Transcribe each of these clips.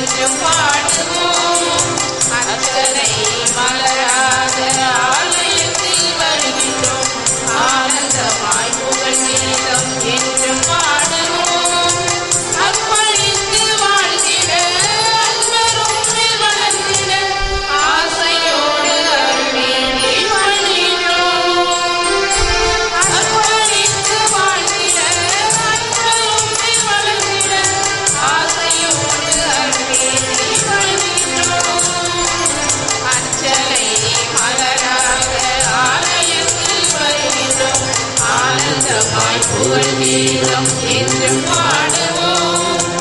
என்றும் பாடுவோம் அத்தனை மலராத ஆலயத்தில் வருகின்றோம் ஆனந்தமாய் புகழ் கீதம் என்றும் பாடுவோம் அர்ப்பணித்து வாழ்ந்திட அன்பரும் வளர்ந்திட ஆசையோடு அருள்வேண்டி பணிகிறோம் அர்ப்பணித்து வாழ்ந்திட அன்பரும் வளர்ந்திட ஆசையோடு அருள்வேண்டி பணிகிறோம் அஞ்சலை மலராக ஆலயத்தில் வருகின்றோம் ஆனந்தமாய் புகழ் கீதம் என்றும் பாடுவோம்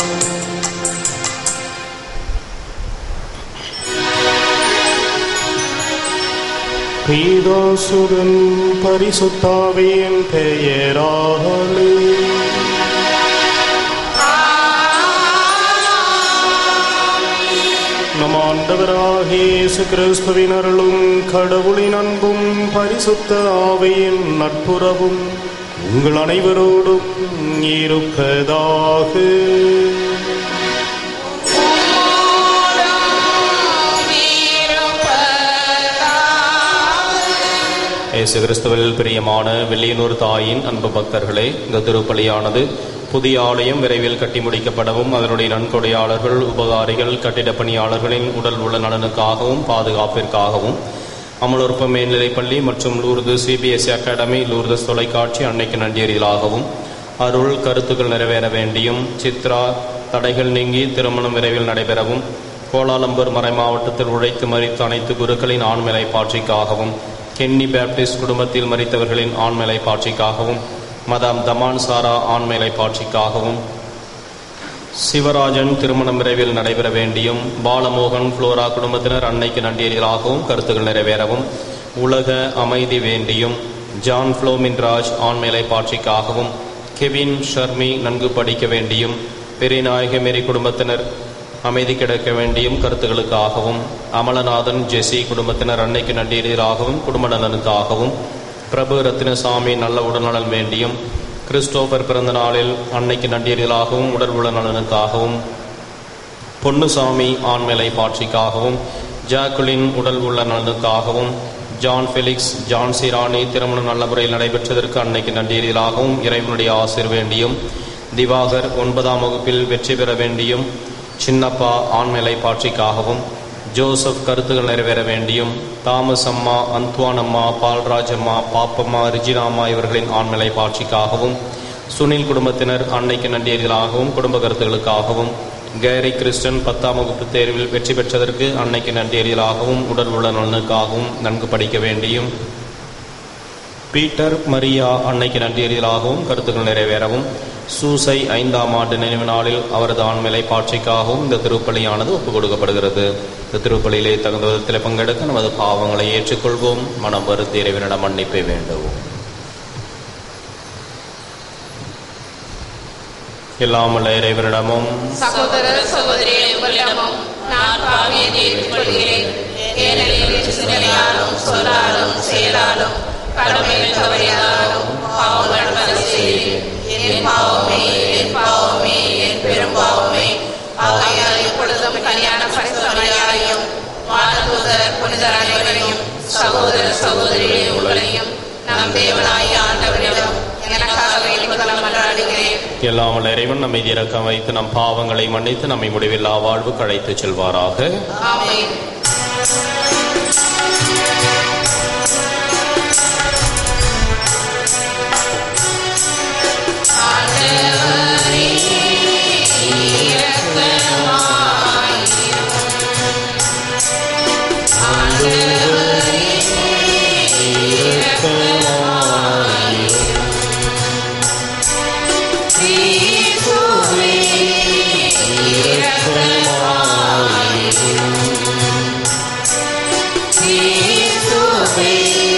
பீதாசுடன் பரிசுத்தாவியின் பெயராலே நம் ஆண்டவராகிய இயேசு கிறிஸ்துவின் அருளும் கடவுளின் அன்பும் பரிசுத்த ஆவியின் நட்புறவும் உங்கள் அனைவரோடும் இருப்பதாக இயேசு கிறிஸ்துவில் பிரியமான வெள்ளியனூர் தாயின் அன்பு பக்தர்களே இந்த திருப்பலியானது புதிய ஆலயம் விரைவில் கட்டி முடிக்கப்படவும் அதனுடைய நன்கொடையாளர்கள் உபகாரிகள் கட்டிடப் பணியாளர்களின் உடல் உள்ள நலனுக்காகவும் பாதுகாப்பிற்காகவும் அமலோற்ப மேல்நிலைப்பள்ளி மற்றும் லூர்து சிபிஎஸ்இ அகாடமி லூர்து தொலைக்காட்சி அன்னைக்கு நன்றியறிதலாகவும் அருள் கருத்துக்கள் நிறைவேற வேண்டியும் சித்ரா தடைகள் நீங்கி திருமணம் விரைவில் நடைபெறவும் கோலாலம்பூர் மறை மாவட்டத்தில் உழைத்து மறித்த அனைத்து குருக்களின் ஆண்மலை பாட்சிக்காகவும் கென்னி பேப்டிஸ்ட் குடும்பத்தில் மறித்தவர்களின் ஆண்மலை பாட்சிக்காகவும் மதாம் தமான் சாரா ஆண்மலை பாட்சிக்காகவும் சிவராஜன் திருமணம் விரைவில் நடைபெற வேண்டியும் பாலமோகன் புளோரா குடும்பத்தினர் அன்னைக்கு நன்றியறிதலாகவும் கருத்துக்கள் நிறைவேறவும் உலக அமைதி வேண்டியும் ஜான் ஃப்ளோமின்ராஜ் ஆண்மேலை பாட்சிக்காகவும் கெவின் ஷர்மி நன்கு படிக்க வேண்டியும் பெரியநாயக மேரி குடும்பத்தினர் அமைதி கிடைக்க வேண்டியும் கருத்துக்களுக்காகவும் அமலநாதன் ஜெசி குடும்பத்தினர் அன்னைக்கு நன்றியறிதலாகவும் குடும்ப நலனுக்காகவும் பிரபு ரத்தினசாமி நல்ல உடல்நலன் வேண்டியும் கிறிஸ்டோபர் பிறந்த நாளில் அன்னைக்கு நன்றியறிதலாகவும் உடல் உள்ள நலனுக்காகவும் பொன்னுசாமி ஆண்மேலை பாட்சிக்காகவும் ஜாக்குலின் உடல் உள்ள நலனுக்காகவும் ஜான் ஃபெலிக்ஸ் ஜான் சிராணி திருமணம் நல்ல முறையில் நடைபெற்றதற்கு அன்னைக்கு நன்றியறிதலாகவும் இறைவனுடைய ஆசிர் வேண்டியும் திவாகர் ஒன்பதாம் வகுப்பில் வெற்றி பெற வேண்டியும் சின்னப்பா ஆண்மேலை பாட்சிக்காகவும் ஜோசப் கருத்துகள் நிறைவேற வேண்டியும் தாமஸ் அம்மா அந்த்வான் அம்மா பால்ராஜ் அம்மா பாப்பம்மா ரிஜினாம்மா இவர்களின் ஆண்மலை பாட்சிக்காகவும் சுனில் குடும்பத்தினர் அன்னைக்கு நன்றியறிதலாகவும் குடும்ப கருத்துகளுக்காகவும் கேரி கிறிஸ்டன் பத்தாம் வகுப்பு தேர்வில் வெற்றி பெற்றதற்கு அன்னைக்கு நன்றியறிதலாகவும் உடல் உள்ள நலனுக்காகவும் நன்கு படிக்க வேண்டியும் பீட்டர் மரியா அன்னைக்கு நன்றியறிதலாகவும் கருத்துக்கள் நிறைவேறவும் சூசை ஐந்தாம் ஆண்டு நினைவு நாளில் அவரது ஆண்மலை பாட்சிக்காகவும் இந்த திருப்பலியானது ஒப்புக் கொடுக்கப்படுகிறது இந்த திருப்பலியிலே தகுந்த விதத்தில் பங்கெடுக்க நமது பாவங்களை ஏற்றுக்கொள்வோம் மனம் வருத்தி இறைவனிடம் மன்னிப்பை வேண்டுவோம் எல்லாமல்ல இறைவனிடமும் சகோதர சகோதரியே உங்களிடமும் நான் பாவியை ஏற்றுக்கொள்கிறேன் ஏனெனில் சிந்தனையாலும் சொல்லாலும் செயலாலும் கடமையில் தவறியதாலும் பாவங்கள் பல செய்தேன் என் பாவமே என் பாவமே என் பெரும் பாவமே ஆகையால் இப்பொழுதும் கல்யாண பரிசுமையாரையும் வானதூதர் புனிதர் அனைவரையும் சகோதர சகோதரியே உங்களையும் நம் தேவனாய் ஆண்டவரிடம் எனக்காக வேண்டுதலம் மன்றாடுகிறேன் எல்லாமல்ல இறைவன் நம்மை இறக்கம் வைத்து நம் பாவங்களை மன்னித்து நம்மை முடிவில்லா வாழ்வுக்கு அழைத்துச் செல்வாராக ஆமென் இரக்கமாயிரும்.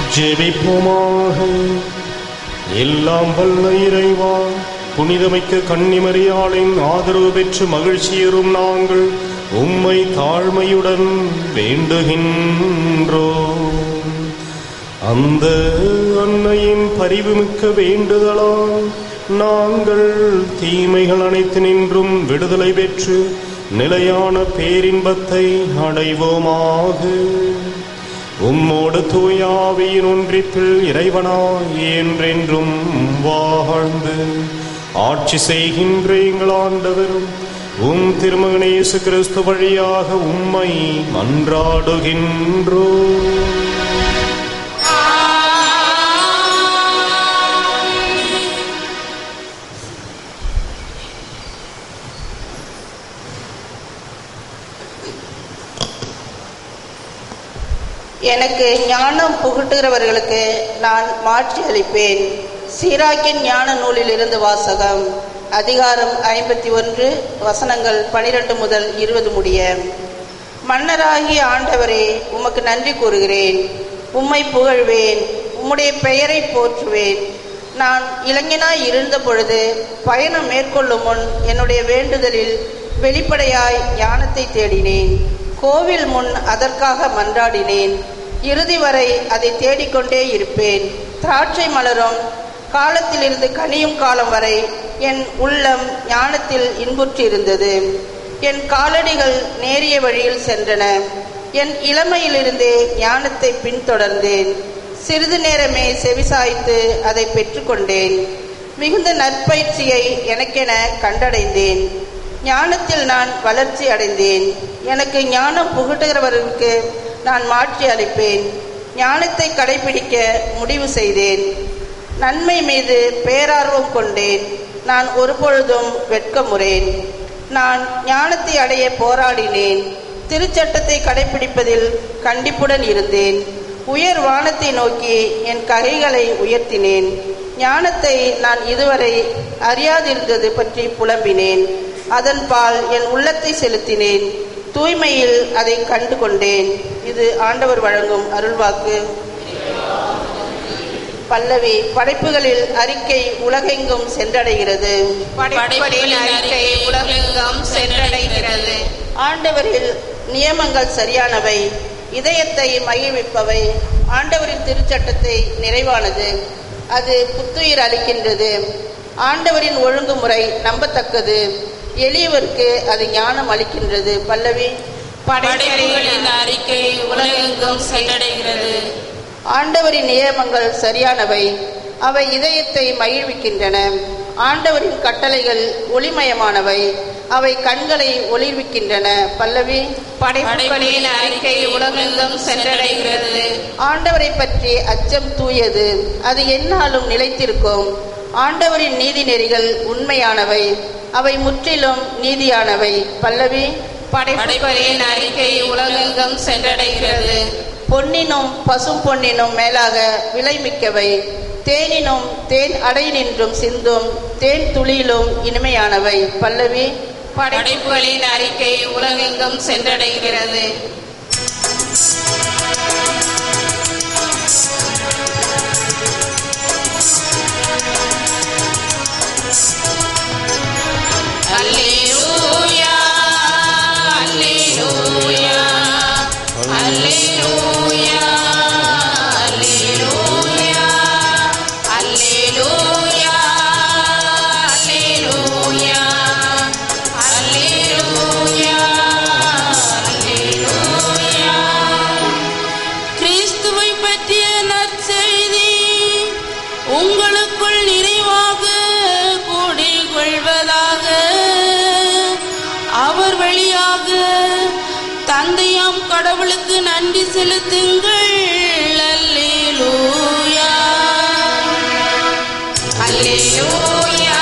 ஜெபிப்போமாக எல்லாம் வல்ல இறைவா புனிதமிக்க கன்னிமரியாளின் ஆதரவு பெற்று மகிழ்ச்சியரும் நாங்கள் உம்மை தாழ்மையுடன் வேண்டுகின்றோம் அந்த அன்னையின் பரிவுமிக்க வேண்டுதலால் நாங்கள் தீமைகள் அனைத்து நின்றும் விடுதலை பெற்று நிலையான பேரின்பத்தை அடைவோமாக உம்மோடு தூயாவியின் ஒன்றிப்பில் இறைவனாய் என்றென்றும் வாழ்ந்து ஆட்சி செய்கின்ற எங்கள் ஆண்டவரும் உம் திருமகன் இயேசு கிறிஸ்து வழியாக உம்மை மன்றாடுகின்றோம் எனக்கு ஞானம் புகட்டுகிறவர்களுக்கு நான் மாற்றி அளிப்பேன் சீராக்கின் ஞான நூலில் இருந்து வாசகம் அதிகாரம் ஐம்பத்தி ஒன்று வசனங்கள் பனிரெண்டு முதல் இருபது முடிய மன்னராகிய ஆண்டவரே உமக்கு நன்றி கூறுகிறேன் உம்மை புகழ்வேன் உம்முடைய பெயரை போற்றுவேன் நான் இளைஞனாய் இருந்த பொழுது பயணம் மேற்கொள்ளும் முன் என்னுடைய வேண்டுதலில் வெளிப்படையாய் ஞானத்தை தேடினேன் கோவில் முன் அதற்காக மன்றாடினேன் இறுதி வரை அதை தேடிக்கொண்டே இருப்பேன் திராட்சை மலரும் காலத்திலிருந்து கனியும் காலம் வரை என் உள்ளம் ஞானத்தில் இன்புற்றிருந்தது என் காலடிகள் நேரிய வழியில் சென்றன என் இளமையிலிருந்தே ஞானத்தை பின்தொடர்ந்தேன் சிறிது நேரமே செவிசாய்த்து அதை பெற்றுக்கொண்டேன் மிகுந்த நற்பயிற்சியை எனக்கென கண்டடைந்தேன் ஞானத்தில் நான் வளர்ச்சி அடைந்தேன் எனக்கு ஞானம் புகட்டுகிறவர்களுக்கு நான் மாற்றி அளிப்பேன் ஞானத்தை கடைபிடிக்க முடிவு செய்தேன் நன்மை மீது பேரார்வம் கொண்டேன் நான் ஒருபொழுதும் வெட்கமுறேன் நான் ஞானத்தை அடைய போராடினேன் திருச்சட்டத்தை கடைபிடிப்பதில் கண்டிப்புடன் இருந்தேன் உயர் வானத்தை நோக்கி என் கைகளை உயர்த்தினேன் ஞானத்தை நான் இதுவரை அறியாதிருந்தது பற்றி புலம்பினேன் அதன்பால் என் உள்ளத்தை செலுத்தினேன் தூய்மையில் அதை கண்டு கொண்டேன் இது ஆண்டவர் வழங்கும் அருள்வாக்கு பல்லவி படைப்புகளில் அறிக்கை உலகெங்கும் சென்றடைகிறது படைப்புகளின் அறிக்கை உலகெங்கும் சென்றடைகிறது ஆண்டவரில் நியமங்கள் சரியானவை இதயத்தை மகிழ்விப்பவை ஆண்டவரின் திருச்சட்டத்தை நிறைவானது அது புத்துயிர் அளிக்கின்றது ஆண்டவரின் ஒழுங்குமுறை நம்பத்தக்கது எளியவருக்கு அது ஞானம் அளிக்கின்றது பல்லவி படைப்புகளின் அறிக்கை உலகெங்கும் சென்றடைகிறது ஆண்டவரின் நியமங்கள் சரியானவை அவை இதயத்தை மகிழ்விக்கின்றன ஆண்டவரின் கட்டளைகள் ஒளிமயமானவை அவை கண்களை ஒளிர்விக்கின்றன பல்லவி படைப்புகளின் அறிக்கை உலகெங்கும் சென்றடைகிறது ஆண்டவரை பற்றி அச்சம் தூயது அது எந்நாளும் நிலைத்திருக்கும் ஆண்டவரின் நீதி நெறிகள் உண்மையானவை அவை முற்றிலும் நீதியானவை பல்லவி படைப்புகளின் அறிக்கை உலகெங்கும் சென்றடைகிறது பொன்னினும் பசும் பொன்னினும் மேலாக விலை மிக்கவை தேனினும் தேன் அடை நின்றும் சிந்தும் தேன் துளியிலும் இனிமையானவை பல்லவி படைப்புகளின் அறிக்கை உலகெங்கும் சென்றடைகிறது அல்லேலூயா அல்லேலூயா அல்லேலூயா அல்லேலூயா அல்லேலூயா அல்லேலூயா அல்லேலூயா அல்லேலூயா கிறிஸ்துவை பற்றிய நற்செய்தி உங்களுக்குள் நிறைவாக கூடிக்கொள்வதாக அவர் வழியாக தந்தையாம் கடவுளுக்கு நன்றி செலுத்துங்கள் அல்லேலூயா அல்லேலூயா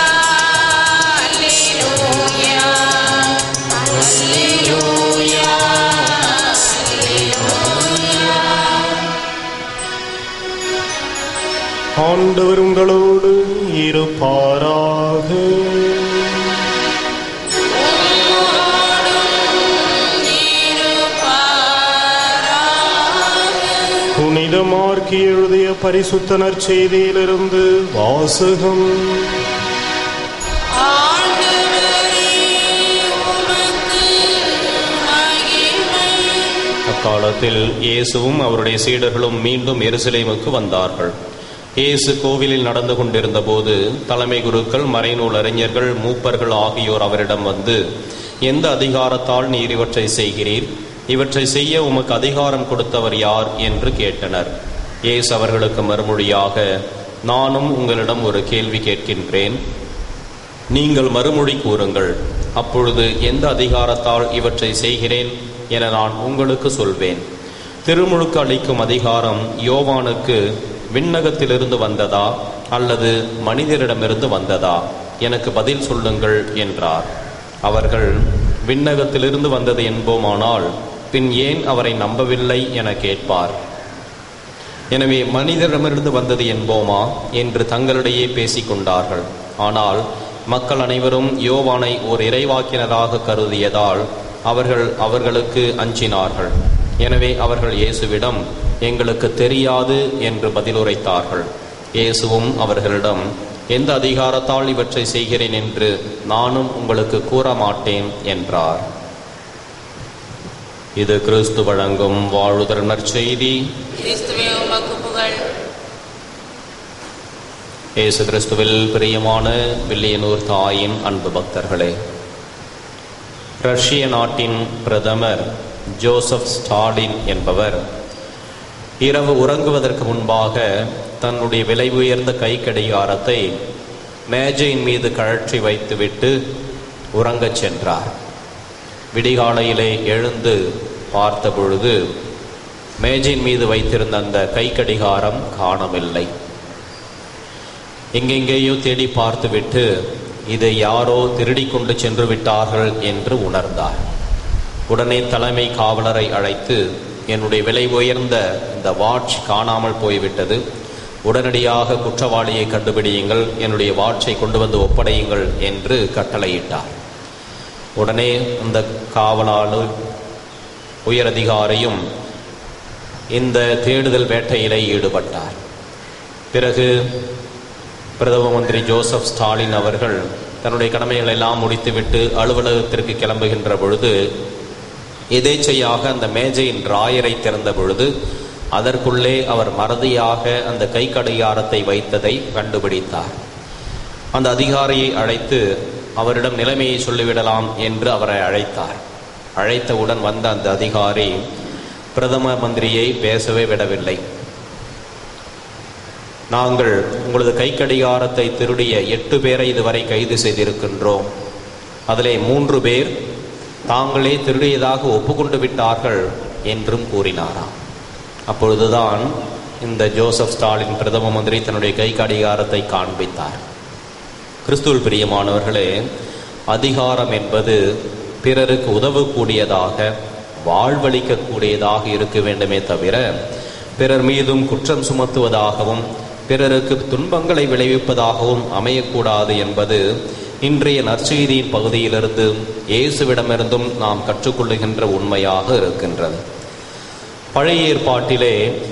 அல்லேலூயா அல்லேலூயா ஆண்டவர் உங்களோடு இருப்பாராக புனிதமார்க்கி எழுதிய பரிசுத்த நற்செய்தியிலிருந்து வாசகம் ஆண்டவரே உமக்கு மகிமை அக்காலத்தில் இயேசுவும் அவருடைய சீடர்களும் மீண்டும் எருசலேமுக்கு வந்தார்கள் இயேசு கோவிலில் நடந்து கொண்டிருந்த போது தலைமை குருக்கள் மறைநூல் அறிஞர்கள் மூப்பர்கள் ஆகியோர் அவரிடம் வந்து எந்த அதிகாரத்தால் நீர் இவற்றை செய்கிறீர் இவற்றை செய்ய உமக்கு அதிகாரம் கொடுத்தவர் யார் என்று கேட்டனர் இயேசு அவர்களுக்கு மறுமொழியாக நானும் உங்களிடம் ஒரு கேள்வி கேட்கின்றேன் நீங்கள் மறுமொழி கூறுங்கள் அப்பொழுது எந்த அதிகாரத்தால் இவற்றை செய்கிறேன் என நான் உங்களுக்கு சொல்வேன் திருமுழுக்கு அளிக்கும் அதிகாரம் யோவானுக்கு விண்ணகத்திலிருந்து வந்ததா அல்லது மனிதரிடமிருந்து வந்ததா எனக்கு பதில் சொல்லுங்கள் என்றார் அவர்கள் விண்ணகத்திலிருந்து வந்தது என்போமானால் பின் ஏன் அவரை நம்பவில்லை என கேட்பார் எனவே மனிதரிடமிருந்து வந்தது என்போமா என்று தங்களிடையே பேசிக் கொண்டார்கள் ஆனால் மக்கள் அனைவரும் யோவானை ஓர் இறைவாக்கினராக கருதியதால் அவர்கள் அவர்களுக்கு அஞ்சினார்கள் எனவே அவர்கள் இயேசுவிடம் எங்களுக்கு தெரியாது என்று பதிலுரைத்தார்கள் இயேசுவும் அவர்களிடம் எந்த அதிகாரத்தால் இவற்றை செய்கிறேன் என்று நானும் உங்களுக்கு கூற மாட்டேன் என்றார் இது கிறிஸ்து வழங்கும் வாழுதல் நற்செய்தி கிறிஸ்துவே உமக்கு புகழ் இயேசு கிறிஸ்துவில் பிரியமான வில்லியனூர் தாயின் அன்பு பக்தர்களே ரஷ்ய நாட்டின் பிரதமர் ஜோசப் ஸ்டாலின் என்பவர் இரவு உறங்குவதற்கு முன்பாக தன்னுடைய விலை உயர்ந்த கை கடிகாரத்தை மேஜையின் மீது கழற்றி வைத்துவிட்டு உறங்கச் சென்றார் விடிகாலையிலே எழுந்து பார்த்த பொழுது மேஜையின் மீது வைத்திருந்த அந்த கை கடிகாரம் காணவில்லை எங்கெங்கேயோ தேடி பார்த்துவிட்டு இதை யாரோ திருடிக் கொண்டு சென்று விட்டார்கள் என்று உணர்ந்தார் உடனே தலைமை காவலரை அழைத்து என்னுடைய விலை உயர்ந்த இந்த வாட்ச் காணாமல் போய்விட்டது உடனடியாக குற்றவாளியை கண்டுபிடியுங்கள் என்னுடைய வாட்சை கொண்டு வந்து ஒப்படையுங்கள் என்று கட்டளையிட்டார் உடனே அந்த காவலாளர் உயரதிகாரியும் இந்த தேடுதல் வேட்டையிலே ஈடுபட்டார் பிறகு பிரதம மந்திரி ஜோசப் ஸ்டாலின் அவர்கள் தன்னுடைய கடமைகளை எல்லாம் முடித்துவிட்டு அலுவலகத்திற்கு கிளம்புகின்ற பொழுது எதேச்சையாக அந்த மேஜையின் ராயரை திறந்த பொழுது அதற்குள்ளே அவர் மறதியாக அந்த கை கடிகாரத்தை வைத்ததை கண்டுபிடித்தார் அந்த அதிகாரியை அழைத்து அவரிடம் நிலைமையை சொல்லிவிடலாம் என்று அவரை அழைத்தார் அழைத்தவுடன் வந்த அந்த அதிகாரி பிரதம மந்திரியை பேசவே விடவில்லை நாங்கள் உங்களது கை கடிகாரத்தை திருடிய எட்டு பேரை இதுவரை கைது செய்திருக்கின்றோம் அதிலே மூன்று பேர் தாங்களே திருடியதாக ஒப்புக்கொண்டு விட்டார்கள் என்றும் கூறினாராம் அப்பொழுதுதான் இந்த ஜோசப் ஸ்டாலின் பிரதம மந்திரி தன்னுடைய கை கடிகாரத்தை காண்பித்தார் கிறிஸ்துவில் பிரியமானவர்களே அதிகாரம் என்பது பிறருக்கு உதவக்கூடியதாக வாழ்வளிக்கக்கூடியதாக இருக்க வேண்டுமே தவிர பிறர் மீதும் குற்றம் சுமத்துவதாகவும் பிறருக்கு துன்பங்களை விளைவிப்பதாகவும் அமையக்கூடாது என்பது இன்றைய நற்செய்தியின் பகுதியிலிருந்து இயேசுவிடமிருந்தும் நாம் கற்றுக்கொள்ளுகின்ற உண்மையாக இருக்கின்றது பழைய ஏற்பாட்டிலே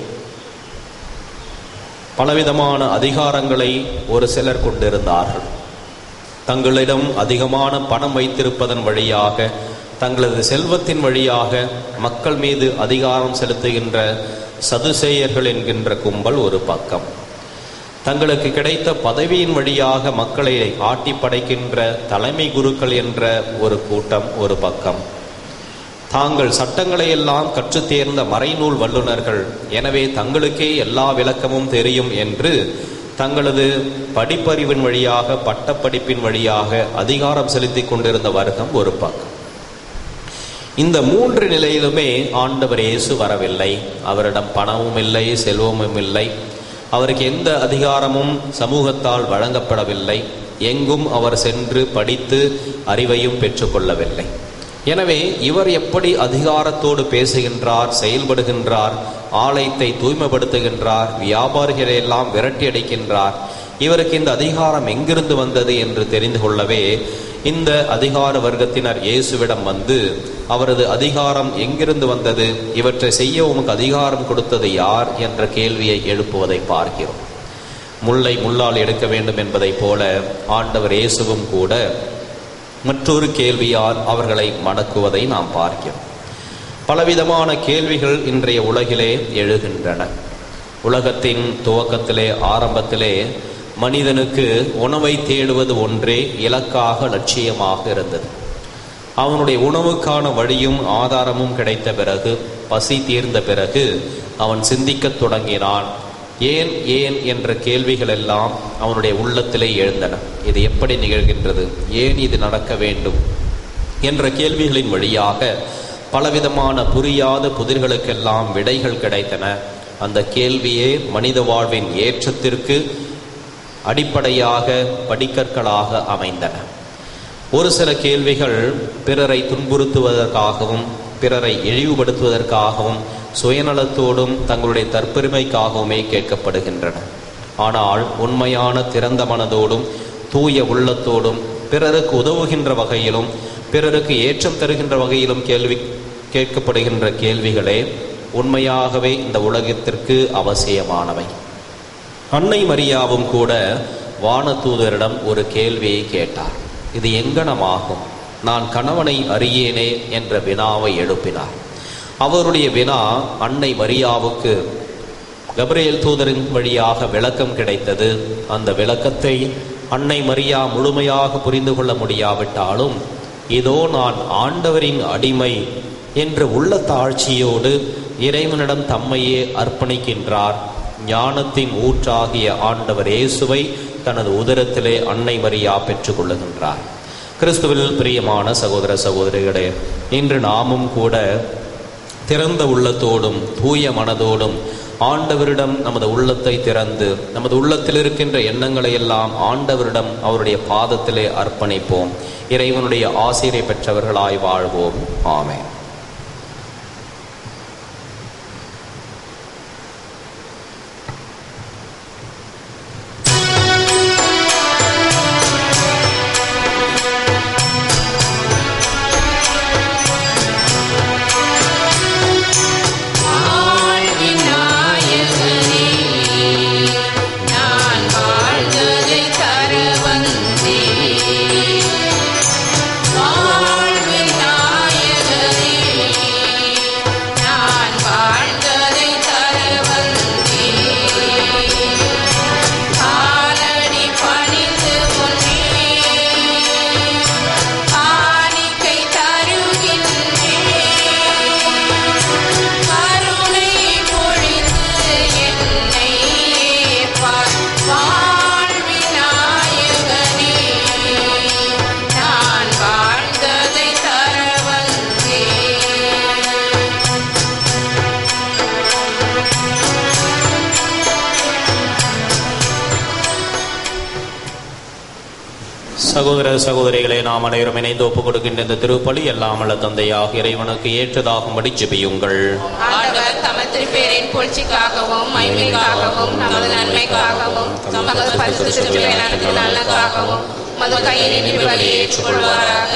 பலவிதமான அதிகாரங்களை ஒரு சிலர் கொண்டிருந்தார்கள் தங்களிடம் அதிகமான பணம் வைத்திருப்பதன் வழியாக தங்களது செல்வத்தின் வழியாக மக்கள் மீது அதிகாரம் செலுத்துகின்ற சதுசேயர்கள் என்கின்ற கும்பல் ஒரு பக்கம் தங்களுக்கு கிடைத்த பதவியின் வழியாக மக்களை ஆட்டி படைக்கின்ற தலைமை குருக்கள் என்ற ஒரு கூட்டம் ஒரு பக்கம் தாங்கள் சட்டங்களை எல்லாம் கற்றுத் தேர்ந்த மறைநூல் வல்லுநர்கள் எனவே தங்களுக்கே எல்லா விளக்கமும் தெரியும் என்று தங்களது படிப்பறிவின் வழியாக பட்டப்படிப்பின் வழியாக அதிகாரம் செலுத்திக் கொண்டிருந்த வர்க்கம் ஒரு பக்கம் இந்த மூன்று நிலையிலுமே ஆண்டவர் இயேசு வரவில்லை அவரிடம் பணமும் இல்லை செல்வமும் இல்லை அவருக்கு எந்த அதிகாரமும் சமூகத்தால் வழங்கப்படவில்லை எங்கும் அவர் சென்று படித்து அறிவையும் பெற்றுக்கொள்ளவில்லை எனவே இவர் எப்படி அதிகாரத்தோடு பேசுகின்றார் செயல்படுகின்றார் ஆலயத்தை தூய்மைப்படுத்துகின்றார் வியாபாரிகளை எல்லாம் விரட்டி அடிக்கின்றார் இவருக்கு இந்த அதிகாரம் எங்கிருந்து வந்தது என்று தெரிந்து கொள்ளவே இந்த அதிகார வர்க்கத்தினர் இயேசுவிடம் வந்து அவரது அதிகாரம் எங்கிருந்து வந்தது இவற்றை செய்ய உமக்கு அதிகாரம் கொடுத்தது யார் என்ற கேள்வியை எழுப்புவதை பார்க்கிறோம் முல்லை முள்ளால் எடுக்க வேண்டும் என்பதைப் போல ஆண்டவர் இயேசுவும் கூட மற்றொரு கேள்வியால் அவர்களை மடக்குவதை நாம் பார்க்கிறோம் பலவிதமான கேள்விகள் இன்றைய உலகிலே எழுகின்றன உலகத்தின் துவக்கத்திலே ஆரம்பத்திலே மனிதனுக்கு உணவை தேடுவது ஒன்றே இலக்காக லட்சியமாக இருந்தது அவனுடைய உணவுக்கான வழியும் ஆதாரமும் கிடைத்த பிறகு பசி தீர்ந்த பிறகு அவன் சிந்திக்கத் தொடங்கினான் ஏன் ஏன் என்ற கேள்விகள் எல்லாம் அவனுடைய உள்ளத்திலே எழுந்தன இது எப்படி நிகழ்கின்றது ஏன் இது நடக்க வேண்டும் என்ற கேள்விகளின் வழியாக பலவிதமான புரியாத புதிர்களுக்கெல்லாம் விடைகள் கிடைத்தன அந்த கேள்வியே மனித வாழ்வின் ஏற்றத்திற்கு அடிப்படையாக படிக்கற்களாக அமைந்தன ஒரு சில கேள்விகள் பிறரை துன்புறுத்துவதற்காகவும் பிறரை இழிவுபடுத்துவதற்காகவும் சுயநலத்தோடும் தங்களுடைய தற்பெருமைக்காகவுமே கேட்கப்படுகின்றன ஆனால் உண்மையான திறந்த மனதோடும் தூய உள்ளத்தோடும் பிறருக்கு உதவுகின்ற வகையிலும் பிறருக்கு ஏற்றம் தருகின்ற வகையிலும் கேள்வி கேட்கப்படுகின்ற கேள்விகளே உண்மையாகவே இந்த உலகத்திற்கு அவசியமானவை அன்னை மரியாவும் கூட வானதூதரிடம் ஒரு கேள்வியை கேட்டார் இது எங்கனமாகும் நான் கணவனை அறியேனே என்ற வினாவை எழுப்பினார் அவருடைய வினா அன்னை மரியாவுக்கு கபிரியேல் தூதரின் வழியாக விளக்கம் கிடைத்தது அந்த விளக்கத்தை அன்னை மரியா முழுமையாக புரிந்து கொள்ள முடியாவிட்டாலும் இதோ நான் ஆண்டவரின் அடிமை என்ற உள்ள தாழ்ச்சியோடு இறைவனிடம் தம்மையே அர்ப்பணிக்கின்றார் ஞானத்தின் ஊற்றாகிய ஆண்டவர் இயேசுவை தனது உதரத்திலே அன்னை மரியா பெற்றுக்கொள்ளுகின்றார் கிறிஸ்துவில் பிரியமான சகோதர சகோதரிகளே இன்று நாமும் கூட திறந்த உள்ளத்தோடும் தூய மனதோடும் ஆண்டவரிடம் நமது உள்ளத்தை திறந்து நமது உள்ளத்தில் இருக்கின்ற எண்ணங்களை எல்லாம் ஆண்டவரிடம் அவருடைய பாதத்திலே அர்ப்பணிப்போம் இறைவனுடைய ஆசிரியை பெற்றவர்களாய் வாழ்வோம் ஆமென் வாழ்வின் நாயகனே நான் வாழ்ந்ததை தர வந்தேன் வாழ்வின் நாயகனே நான் வாழ்ந்ததை தர வந்தேன் காலடி பணிந்து முன்னே காணிக்கை தருகின்றேன் கருணை பொழிந்து என்னை பார் வாழ்வின் நாயகனே நான் வாழ்ந்ததை தர வந்தேன் சகோதர சகோதரிகளே நாம் அனைவரும் இணைந்து ஒப்புக் கொடுக்கின்ற இந்த திருப்பலி எல்லாம் அல்ல தந்தையாக இறைவனுக்கு ஏற்றதாகும்படி ஜெபியுங்கள் ஆண்டவர் தமது திருப்பேரின் புகழ்ச்சிக்காகவும் மகிமைக்காகவும் நமது நன்மைக்காகவும் தமது பரிசுத்த திருவிழாவிற்கு நலனுக்காகவும் மது கையில் வழி ஏற்றுக்கொள்வாராக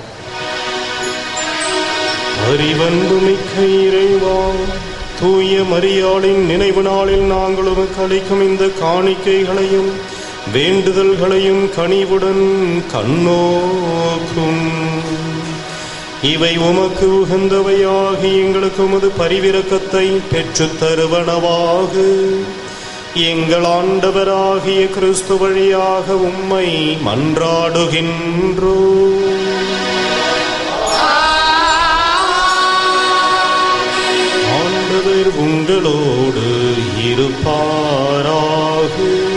அறிவன்பு மிக்க இறைவா தூய மரியாளின் நினைவு நாளில் நாங்கள் உமக்கு அளிக்கும் இந்த காணிக்கைகளையும் வேண்டுதல்களையும் கனிவுடன் கண்ணோக்கும் இவை உமக்கு உகந்தவையாகி எங்களுக்கு உமது பரிவிரக்கத்தை பெற்றுத் தருவனவாக எங்கள் ஆண்டவராகிய கிறிஸ்து வழியாக உம்மை மன்றாடுகின்றோ ஆண்டவர் உங்களோடு இருப்பாராக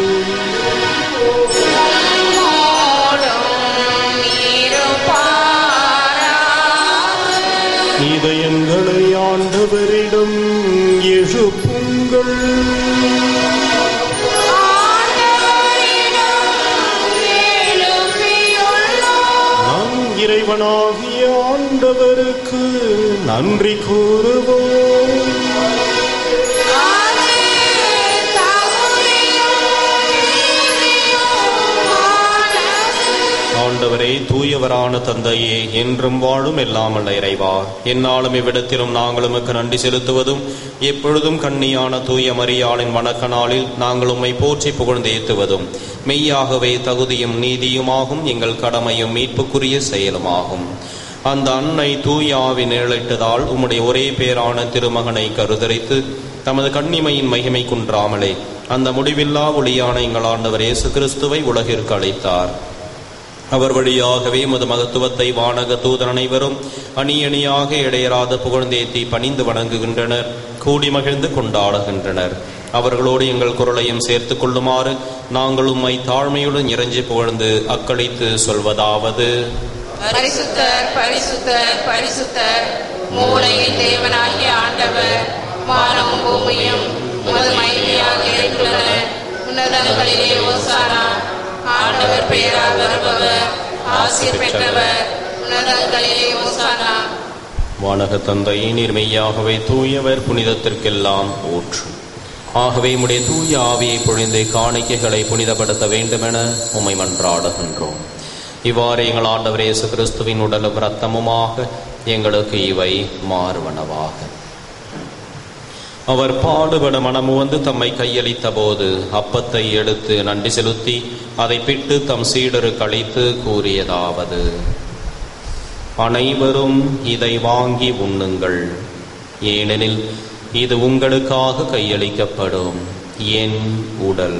இதயங்களை ஆண்டவரிடம் எழுப்புங்கள் நம் இறைவனாகிய ஆண்டவருக்கு நன்றி கூறுவோம் ஆண்டவரே தூய தூயவரான தந்தையே என்றும் வாழும் எல்லாம் அல்ல இறைவா என்னாலும் இவ்விடத்திலும் நாங்கள் உமக்கு நன்றி செலுத்துவதும் எப்பொழுதும் கண்ணியான தூய மரியாளின் வணக்க நாளில் நாங்கள் உம்மை போற்றி புகழ்ந்து ஏத்துவதும் மெய்யாகவே தகுதியும் நீதியுமாகும் எங்கள் கடமையும் மீட்புக்குரிய செயலுமாகும் அந்த அன்னை தூய ஆவி நிழலிட்டதால் உம்முடைய ஒரே பேரான திருமகனை கருதரித்து தமது கண்ணிமையின் மகிமை குன்றாமலே அந்த முடிவில்லா ஒளியான எங்கள் ஆண்டவர் இயேசு கிறிஸ்துவை உலகிற்கு அளித்தார் அவர் வழியாகவே மது மகத்துவத்தை வானக தூதர் அனைவரும் அணி அணியாக இடையராத புகழ்ந்தேத்தி பணிந்து வணங்குகின்றனர் கூடி மகிழ்ந்து கொண்டாடுகின்றனர் அவர்களோடு எங்கள் குரலையும் சேர்த்துக் கொள்ளுமாறு நாங்கள் உம்மை தாழ்மையுடன் இறைஞ்சி புகழ்ந்து அக்களித்து சொல்வதாவது பரிசுத்தர் பரிசுத்தர் பரிசுத்தர் மூளையின் தேவனாகிய ஆண்டவர் வானமும் பூமியும் உமது மகிமையாக இருக்கின்றன உன்னதங்களிலே ஓசானா ஆண்டவர் பெயரால் வருபவர் ஆசிர் பெற்றவர் உன்னதங்களிலே ஓசானா வானக தந்தையே நீர் மெய்யாகவே தூயவர் புனிதத்திற்கெல்லாம் ஊற்று ஆகவே உம்முடைய தூய ஆவியை பொழிந்து காணிக்கைகளை புனிதப்படுத்த வேண்டுமென உம்மை மன்றாடுகின்றோம் இவ்வாறு எங்கள் ஆண்டவர் இயேசு கிறிஸ்துவின் உடலும் இரத்தமுமாக எங்களுக்கு இவை மாறுவனவாக அவர் பாடுபட மனமுவந்து தம்மை கையளித்த போது அப்பத்தை எடுத்து நன்றி செலுத்தி அதை பிட்டு தம் சீடருக்கு அளித்து கூறியதாவது அனைவரும் இதை வாங்கி உண்ணுங்கள் ஏனெனில் இது உங்களுக்காக கையளிக்கப்படும் என் உடல்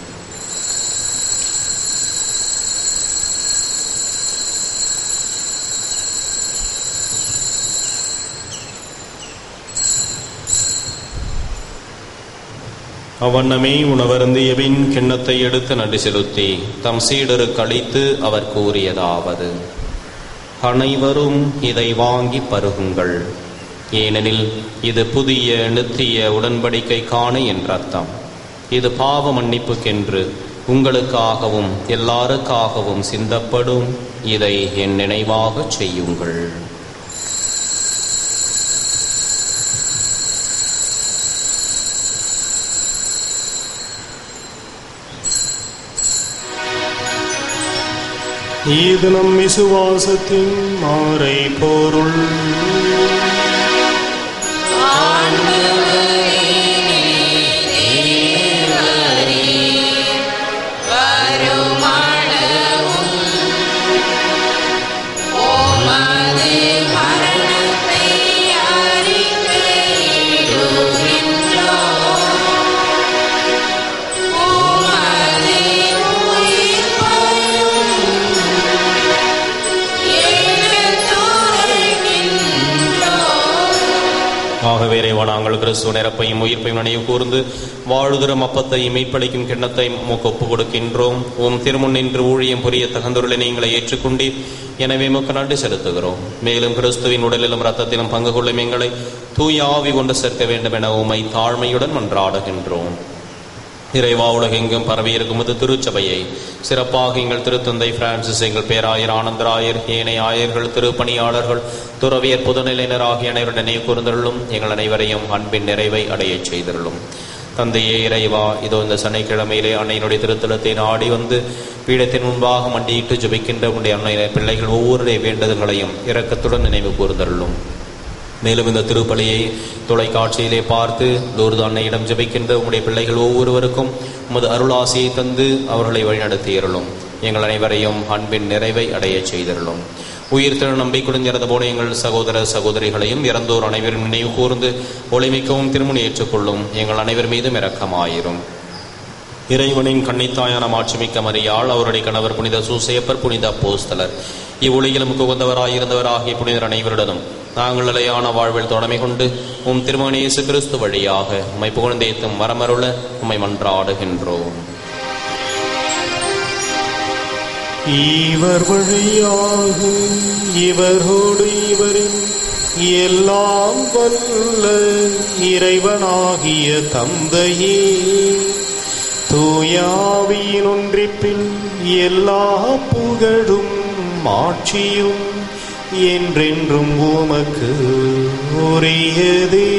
அவ்வண்ணமே உணவருந்தியபின் கிண்ணத்தை எடுத்து நன்றி செலுத்தி தம் சீடருக்கு அளித்து அவர் கூறியதாவது அனைவரும் இதை வாங்கி பருகுங்கள் ஏனெனில் இது புதிய நித்திய உடன்படிக்கைக்கான என்ற அர்த்தம் இது பாவ மன்னிப்புக்கென்று உங்களுக்காகவும் எல்லாருக்காகவும் சிந்தப்படும் இதை என் நினைவாகச் செய்யுங்கள் இது நம் விசுவாசத்தின் மாறை பொருள் ஆகவே இறைவா நாங்கள் கிறிஸ்துவ நிரப்பையும் உயிர்ப்பையும் நினைவு கூர்ந்து வாழுதரும் அப்பத்தையும் மீட்பளிக்கும் கிண்ணத்தை உமக்கு ஒப்புக் கொடுக்கின்றோம் உம் திருமுன் நின்று ஊழியம் புரிய தகந்தொருளை நீங்களை ஏற்றுக்கொண்டீர் எனவே உமக்கு நன்றி செலுத்துகிறோம் மேலும் கிறிஸ்துவின் உடலிலும் இரத்தத்திலும் பங்கு கொள்ளும் எங்களை தூய ஆவி கொண்டு சேர்க்க வேண்டும் என உமை தாழ்மையுடன் மன்றாடுகின்றோம் இறைவா உலகெங்கும் பரவியிருக்கும் இது திருச்சபையை சிறப்பாக எங்கள் திருத்தந்தை பிரான்சிஸ் எங்கள் பேராயர் ஆனந்தராயர் ஏனைய ஆயர்கள் திருப்பணியாளர்கள் துறவியர் புதுநிலையினர் ஆகிய அனைவருடன் நினைவு கூர்ந்தருளும் எங்கள் அனைவரையும் அன்பின் நிறைவை அடையச் செய்தருளும் தந்தையே இறைவா இதோ இந்த சனிக்கிழமையிலே அன்னையினுடைய திருத்தலத்தை நாடி வந்து பீடத்தின் முன்பாக மண்டியிட்டு ஜெபிக்கின்ற உடைய அன்னை பிள்ளைகள் ஒவ்வொருடைய வேண்டுதல்களையும் இரக்கத்துடன் நினைவு கூர்ந்தருளும் மேலும் இந்த திருப்பலியை தொலைக்காட்சியிலே பார்த்து லூர்து அன்னையிடம் ஜெபிக்கின்ற உம்முடைய பிள்ளைகள் ஒவ்வொருவருக்கும் உமது அருளாசியை தந்து அவர்களை வழிநடத்தியருளும் எங்கள் அனைவரையும் அன்பின் நிறைவை அடையச் செய்தருளும் உயிர் திரு நம்பிக்கையுடன் இறந்த போன எங்கள் சகோதர சகோதரிகளையும் இறந்தோர் அனைவரும் நினைவு கூர்ந்து ஒளிமிக்கவும் திருமணி ஏற்றுக்கொள்ளும் எங்கள் அனைவர் மீதும் இரக்கமாயிரும் இறைவனின் கன்னித்தாயான மாட்சிமிக்க மரியாள் அவருடைய கணவர் புனித சூசையப்பர் புனித அப்போஸ்தலர் இவ்வுலகிலும் குகந்தவராயிருந்தவர் ஆகிய புனிதர் அனைவருடனும் நாங்கள் நிலையான வாழ்வில் தொடமை கொண்டு உம் திருமகன் இயேசு கிறிஸ்து வழியாக உம்மை புகழ்ந்தேத்தும் வரமருள உம்மை மன்றாடுகின்றோம் இவர் வழியாக இவரோடு இவரின் எல்லாம் வல்ல இறைவனாகிய தந்தையே தூயாவியின் ஒன்றிப்பின் எல்லா புகழும் மாட்சியும் என்றென்றும் உமக்கு உரியதே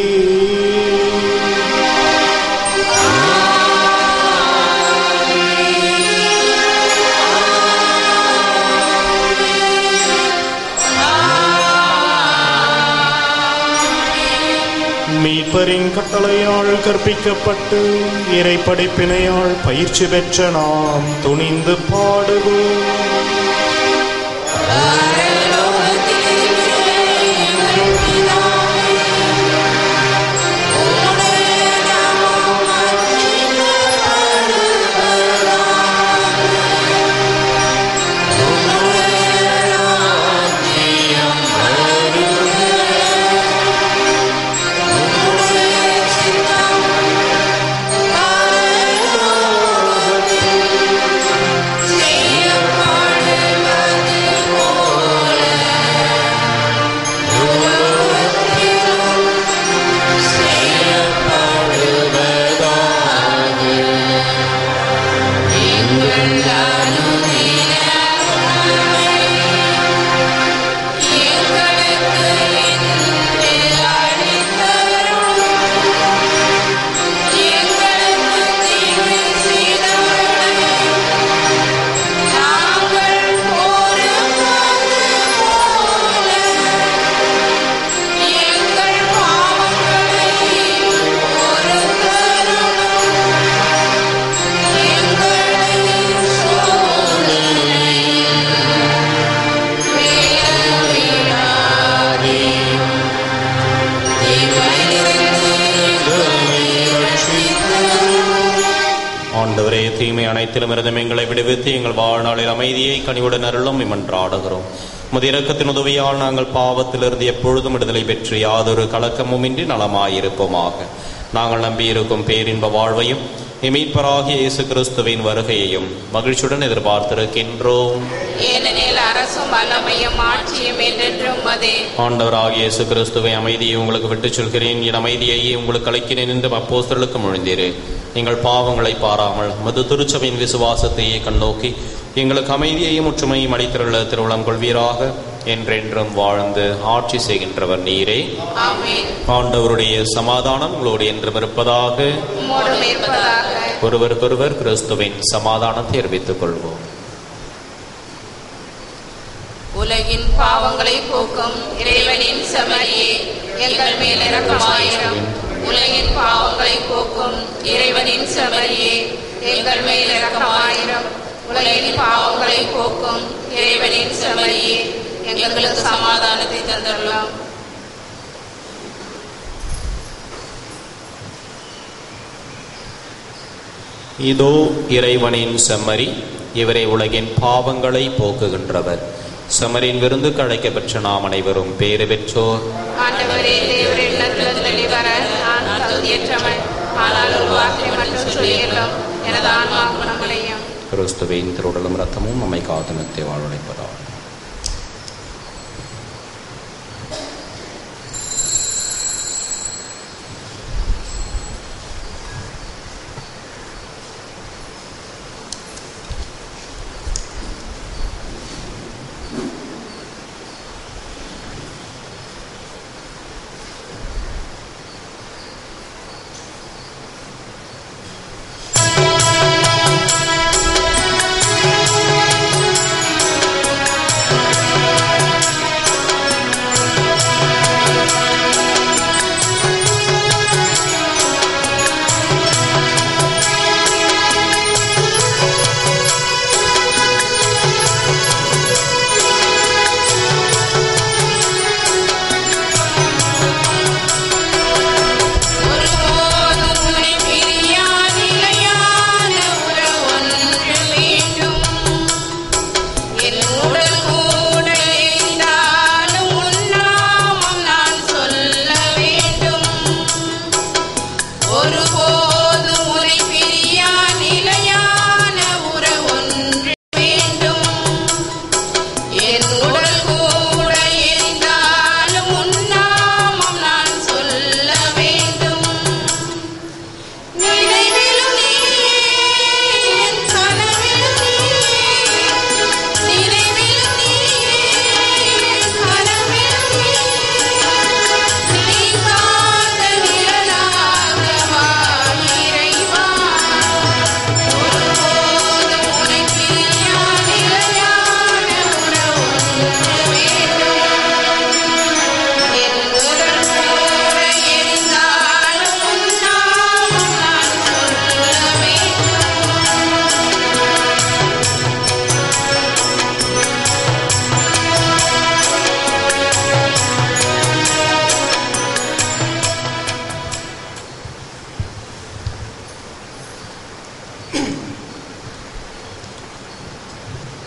ஆண்டவரின் கட்டளையால் கற்பிக்கப்பட்டு இறை படிப்பினையால் பயிற்சி பெற்ற நாம் துணிந்து பாடுவோம் ஆண்டவரே தீமை அனைத்திலும் இருந்தும் எங்களை விடுவித்து எங்கள் வாழ்நாளில் அமைதியை கனிவுடன் அருளும் இமன்றாடுகிறோம் முதிரக்கத்தின் உதவியால் நாங்கள் பாவத்திலிருந்து எப்பொழுதும் விடுதலை பெற்று யாதொரு கலக்கமுமின்றி நலமாயிருப்போமாக நாங்கள் நம்பியிருக்கும் பேரின்ப வாழ்வையும் இமீட்பராகிய இயேசு கிறிஸ்துவின் வருகையையும் மகிழ்ச்சியுடன் எதிர்பார்த்திருக்கின்றோம் ஏனெனில் அரசும் வல்லமையும் ஆட்சியும் என்றென்றும் அதே ஆண்டவராகிய இயேசு கிறிஸ்துவை அமைதியை உங்களுக்கு விட்டுச் சொல்கிறேன் என் அமைதியையே உங்களுக்கு அளிக்கிறேன் என்று அப்போஸ்தலருக்கு மொழிந்தீரே எங்கள் பாவங்களை பாராமல் மது திருச்சபையின் விசுவாசத்தையே கண்ணோக்கி எங்களுக்கு அமைதியையும் ஒற்றுமையும் அளித்திருள்ள திருவுளம் கொள்வீராக என்றென்றும் வாழ்ந்து ஆட்சி செய்கின்றவர் நீரே ஆமென் ஆண்டவருடைய சமாதானம் உங்களோடு என்றும் இருப்பதாக உம்மோடும் இருப்பதாக ஒருவருக்கொருவர் கிறிஸ்துவின் சமாதானத்தை அறிவித்துக் கொள்வோம் உலகின் பாவங்களை போக்கும் இறைவனின் செமரியே எங்கள் மேல் இரக்கமாயிரம் உலகின் பாவங்களை போக்கும் இறைவனின் செமரியே எங்கள் மேல் இரக்கமாயிரம் உலகின் பாவங்களை போக்கும் இறைவனின் செமரியே எங்களுக்கு சமாதானத்தை தந்துள்ளோம் இதோ இறைவனின் செம்மறி இவரே உலகின் பாவங்களை போக்குகின்றவர் செம்மரின் விருந்துக்கு அழைக்கப்பெற்ற நாம் அனைவரும் பேறு பெற்றோர் ஆண்டவரே தேவர் எண்ணத்தில் தெளிவர நான் தகுதியற்றவன் ஆனால் ஒரு வார்த்தை மட்டும் சொல்லியலும் எனது ஆன்மா குணமடையும் கிறிஸ்துவின் திருடலும் ரத்தமும் நம்மை காதனத்தை வாழ்வடைப்பதாகும் ஆ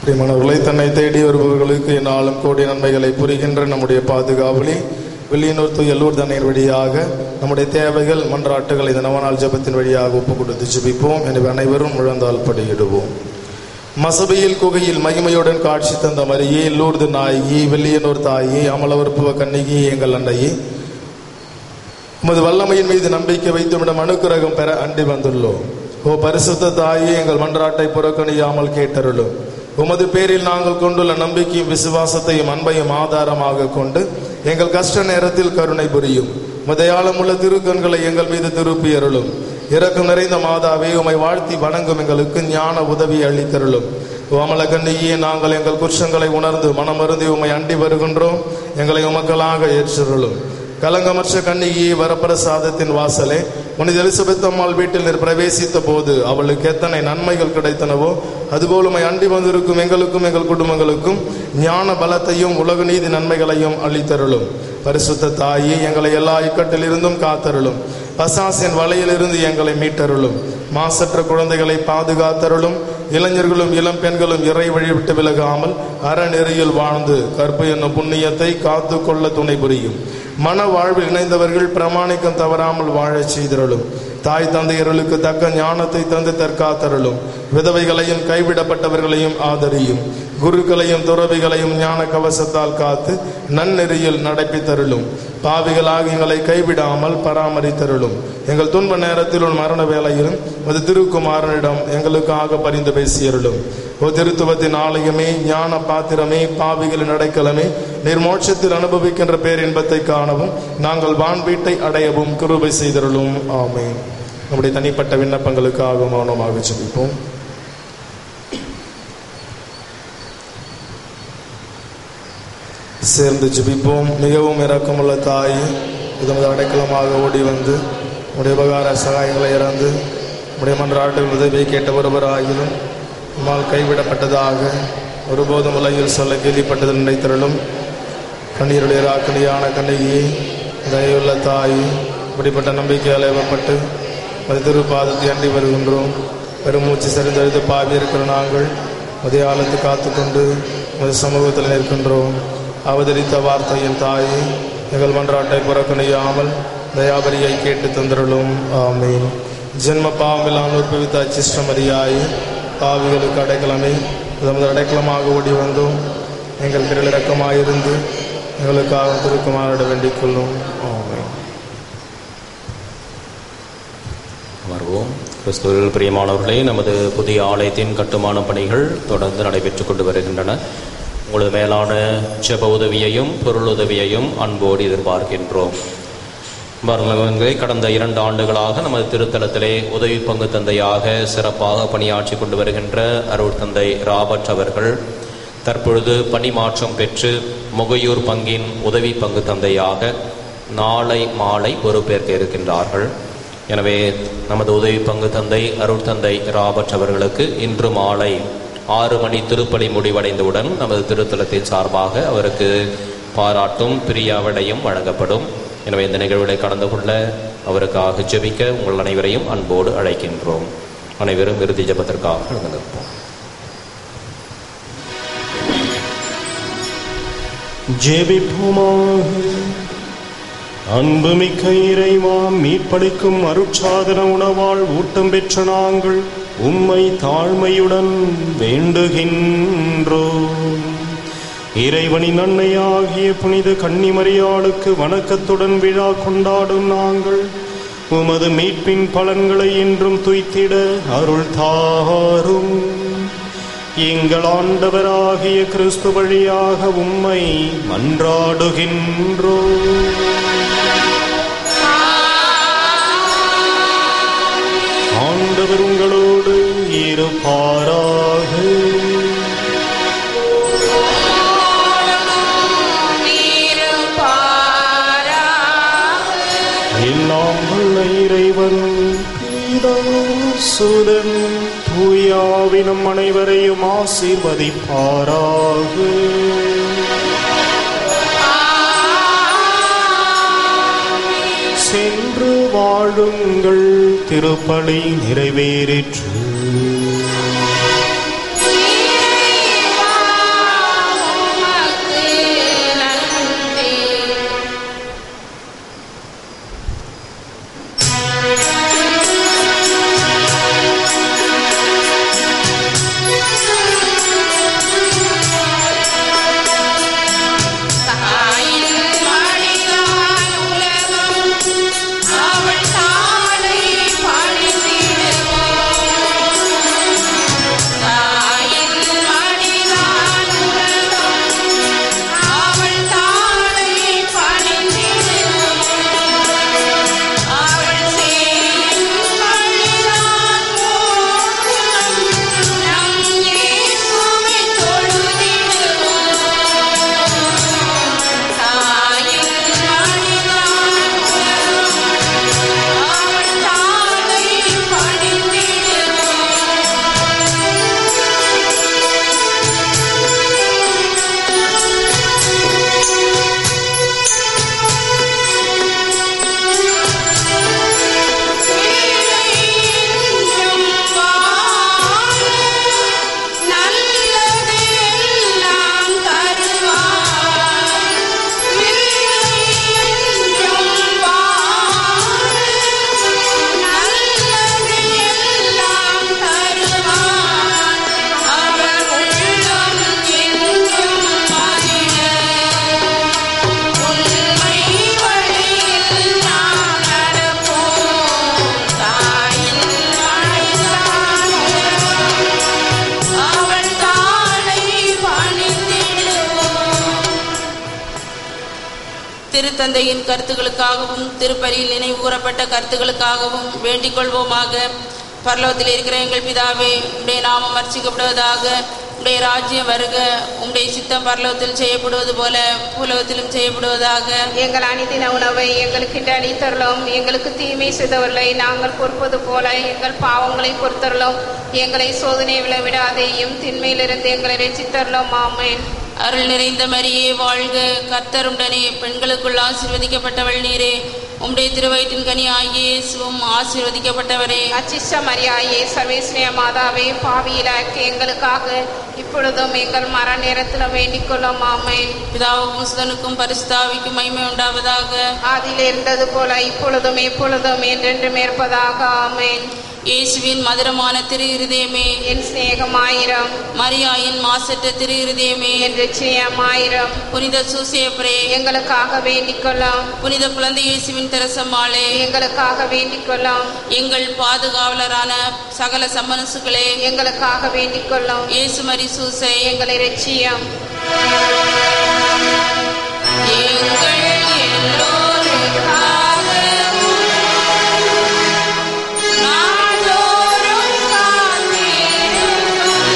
பிரியமானவர்களை தன்னை தேடி வருபவர்களுக்கு என்னாலும் கோடி நன்மைகளை புரிகின்ற நம்முடைய பாதுகாவலி வெளியனூர் தூய் எல்லூர் தண்ணீர் வழியாக நம்முடைய தேவைகள் மன்றாட்டுகளை இந்த நவநாள் ஜெபத்தின் வழியாக ஒப்பு கொடுத்து ஜெபிப்போம் எனவே அனைவரும் முழந்தால் படியிடுவோம் மசபையில் குகையில் மகிமையுடன் காட்சி தந்த மரியே லூர்து நாயகி வெள்ளியனூர் தாயி அமலவர்ப்புவ கண்ணகி எங்கள் அன்னையே உமது வல்லமையின் மீது நம்பிக்கை வைத்து விடம் அனுக்கிரகம் பெற அண்டி வந்துள்ளோம் ஓ பரிசுத்த தாயே எங்கள் மன்றாட்டை புறக்கணியாமல் கேட்டருளும் உமது பேரில் நாங்கள் கொண்டுள்ள நம்பிக்கையும் விசுவாசத்தையும் அன்பையும் ஆதாரமாக கொண்டு எங்கள் கஷ்ட நேரத்தில் கருணை புரியும் உமதையாளமுள்ள திருக்கண்களை எங்கள் மீது திருப்பி அருளும் இரக்கம் நிறைந்த மாதாவே உமை வாழ்த்தி வணங்கும் எங்களுக்கு ஞான உதவி அளித்தருளும் ஓமல கண்ணியே நாங்கள் எங்கள் குற்றங்களை உணர்ந்து மனமருந்தி உமை அண்டி வருகின்றோம் எங்களை உமக்களாக ஏற்றருளும் கலங்கமற்ற கண்ணியே வரப்பிரசாதத்தின் வாசலே புனித எலிசபெத் அம்மாள் வீட்டில் நீர் பிரவேசித்த போது அவளுக்கு எத்தனை நன்மைகள் கிடைத்தனவோ அதுபோல் உம்மை அண்டி வந்திருக்கும் எங்களுக்கும் எங்கள் குடும்பங்களுக்கும் ஞான பலத்தையும் உலக நீதி நன்மைகளையும் அளித்தருளும் பரிசுத்த தாயே எங்களை எல்லா இக்கட்டிலிருந்தும் காத்தருளும் பசாசின் வலையிலிருந்து எங்களை மீட்டருளும் மாசற்ற குழந்தைகளை பாதுகாத்தருளும் இளைஞர்களும் இளம் பெண்களும் இறை வழி விட்டு விலகாமல் அறநெறியில் வாழ்ந்து கற்பு என்னும் புண்ணியத்தை காத்து கொள்ள துணை புரியும் மன வாழ்வில் இணைந்தவர்கள் பிரமாணிக்கம் தவறாமல் வாழச் செய்திருளும் தாய் தந்தையர்களுக்கு தக்க ஞானத்தை தந்து தற்காத்தருளும் விதவைகளையும் கைவிடப்பட்டவர்களையும் ஆதரியும் குருக்களையும் துறவிகளையும் ஞான கவசத்தால் காத்து நன்னெறியில் நடப்பித்தருளும் பாவிகளாக எங்களை கைவிடாமல் பராமரித்தருளும் எங்கள் துன்ப நேரத்தில் உன் மரண வேளையிலும் அது திருக்குமாரனிடம் எங்களுக்காக பரிந்து பேசியருளும் ஓ திருத்துவத்தின் ஆலயமே ஞான பாத்திரமே பாவிகளின் அடைக்கலமே நீர் மோட்சத்தில் அனுபவிக்கின்ற பேரின்பத்தை காணவும் நாங்கள் வான் வீட்டை அடையவும் கிருபை செய்தருளும் ஆமென் நம்முடைய தனிப்பட்ட விண்ணப்பங்களுக்காக மௌனமாக ஜெபிப்போம் சேர்ந்து ஜெபிப்போம் மிகவும் இரக்கமுள்ள தாய் இதமது அடைக்கலமாக ஓடி வந்து உடைய உபகார சகாயங்களை இறந்து உடைய மன்றாட்டுகள் உதவியை கேட்ட ஒருவராகிலும் உம்மால் கைவிடப்பட்டதாக ஒருபோதும் உலகில் சொல்ல கேள்விப்பட்டது நினைத்தருளும் கண்ணீருடைய ராக்கணியான கண்ணகியை தயவுள்ள தாய் இப்படிப்பட்ட நம்பிக்கையால் ஏவப்பட்டு அது திருப்பாதத்தை அண்டி வருகின்றோம் பெருமூச்சு சரிந்தெழுது பாவி இருக்கிற நாங்கள் உதயாலத்து காத்துக்கொண்டு உமது சமூகத்தில் நிற்கின்றோம் அவதரித்த வார்த்தையின் தாயை எங்கள் மன்றாட்டை புறக்கணியாமல் தயாபரியை கேட்டு தந்திரலும் ஆமீன் ஜென்ம பாவமில்லாமல் உற்பவித்த அச்சிஷ்டமரியாய் பாவிகளுக்கு அடைக்கலமே நமது அடைக்கலமாக ஓடி வந்தோம் எங்கள் பிறல் இரக்கமாயிருந்து எங்களுக்காக திருக்குமாரிட வேண்டிக் கொள்ளும் ஆமீன் வருவோம் கிறிஸ்துவில் பிரியமானவர்களே நமது புதிய ஆலயத்தின் கட்டுமான பணிகள் தொடர்ந்து நடைபெற்றுக் கொண்டு வருகின்றன உங்களது மேலான ஜெப உதவியையும் பொருள் உதவியையும் அன்போடு எதிர்பார்க்கின்றோம் மருமகன்களை கடந்த இரண்டு ஆண்டுகளாக நமது திருத்தலத்திலே உதவி பங்கு தந்தையாக சிறப்பாக பணியாற்றி கொண்டு வருகின்ற அருள் தந்தை ராபர்ட் அவர்கள் தற்பொழுது பணி மாற்றம் பெற்று முகையூர் பங்கின் உதவி பங்கு தந்தையாக நாளை மாலை பொறுப்பேற்க இருக்கின்றார்கள் எனவே நமது உதவி பங்கு தந்தை அருள் தந்தை ராபர்ட் அவர்களுக்கு இன்று மாலை ஆறு மணி திருப்பலி முடிவடைந்தவுடன் நமது திருத்தலத்தின் சார்பாக அவருக்கு பாராட்டும் பிரியாவிடையும் வழங்கப்படும் எனவே இந்த நிகழ்வுகளை கலந்து கொள்ள அவருக்காக ஜெபிக்க உங்கள் அனைவரையும் அன்போடு அழைக்கின்றோம் அனைவரும் இறுதி ஜெபத்திற்காக எழுந்து நிற்போம் ஜெபிப்போமாக அன்புமிக்க இறைவா மீட்பளிக்கும் அருட்சாதன உணவால் ஊட்டம் பெற்ற நாங்கள் உம்மை தாழ்மையுடன் வேண்டுகின்றோம் இறைவனின் அன்னையாகிய புனித கன்னிமரியாளுக்கு வணக்கத்துடன் விழா கொண்டாடும் நாங்கள் உமது மீட்பின் பலன்களை என்றும் துய்த்திட அருள் தாரும் எங்கள் ஆண்டவராகிய கிறிஸ்து வழியாக உம்மை மன்றாடுகின்றோ ஆண்டவர் உங்களோடு இருப்பாராக எல்லாம் வல்ல இறைவன் பிதா, சுதன் தூயாவினம் அனைவரையும் ஆசீர்வதிப்பாராக சென்று வாழுங்கள் திருப்பலி நிறைவேறிற்று இறைவா திருத்தந்தையின் கருத்துக்களுக்காகவும் திருப்பலியில் நினைவு கூறப்பட்ட கருத்துக்களுக்காகவும் வேண்டிக் கொள்வோமாக பரலோகத்தில் இருக்கிற எங்கள் பிதாவே உடைய நாமம் அர்ச்சிக்கப்படுவதாக உடைய ராஜ்யம் வருக உடைய சித்தம் பரலோகத்தில் செய்யப்படுவது போல பூலோகத்திலும் செய்யப்படுவதாக எங்கள் அணிதின உணவை எங்களுக்கு இன்று அளித்தருளும் எங்களுக்கு தீமை செய்தவர்களை நாங்கள் பொறுப்பது போல எங்கள் பாவங்களை பொறுத்தருளும் எங்களை சோதனை விளைவிடாதேயும் திண்மையிலிருந்து எங்களை ரசித்தருளும் ஆமேன் அருள் நிறைந்த மரியே வாழ்க கர்த்தர் உடனே பெண்களுக்குள் ஆசீர்வதிக்கப்பட்டவள் நீரே உம்முடைய திருவயிற்றின் கனி ஆகிய இயேசுவும் ஆசீர்வதிக்கப்பட்டவரே அச்சிஷ்ட மரியாயே சர்வேஸ்வரிய மாதாவே பாவியிலாக்கு எங்களுக்காக இப்பொழுதும் எங்கள் மர நேரத்தில் வேண்டிக் கொள்ளும் ஆமேன் பிதாவுக்கும் சுதனுக்கும் பரிசுத்தாவிக்கும் மகிமை உண்டாவதாக ஆதியில் இருந்தது போல இப்பொழுதும் எப்பொழுதும் என்றென்றும் இருப்பதாக ஆமேன் இயேசுவின் மதுரமான திரு இருதயமே என் சிநேகமாயிரம் மரியாயின் மாசற்ற திரு இருதயமே என் நிச்சயமாயிரம் புனித சூசேப்பரே எங்களுக்காக வேண்டிக் கொள்ளும் புனித குழந்தை இயேசுவின் தெரசம்மாளே எங்களுக்காக வேண்டிக் கொள்ளும் எங்கள் பாதுகாவலரான சகல சம்மனசுகளே எங்களுக்காக வேண்டிக் கொள்ளும் இயேசு மரி சூசை எங்களை ரட்சியம் எங்கள் எல்லோருக்காகவும் நாள்தோறும் காத்திருக்கும்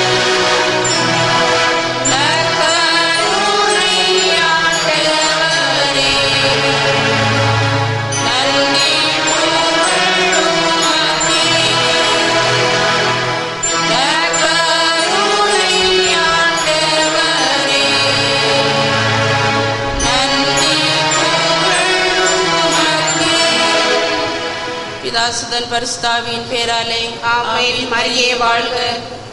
நற்கருணை ஆண்டவரே, நன்றி புகழ் உமக்கே. நற்கருணை ஆண்டவரே, நன்றி புகழ் உமக்கே. பிதாசுதன் பரிசுத்தாவியின் பேராலே ஆமென் மரியே வாழ்க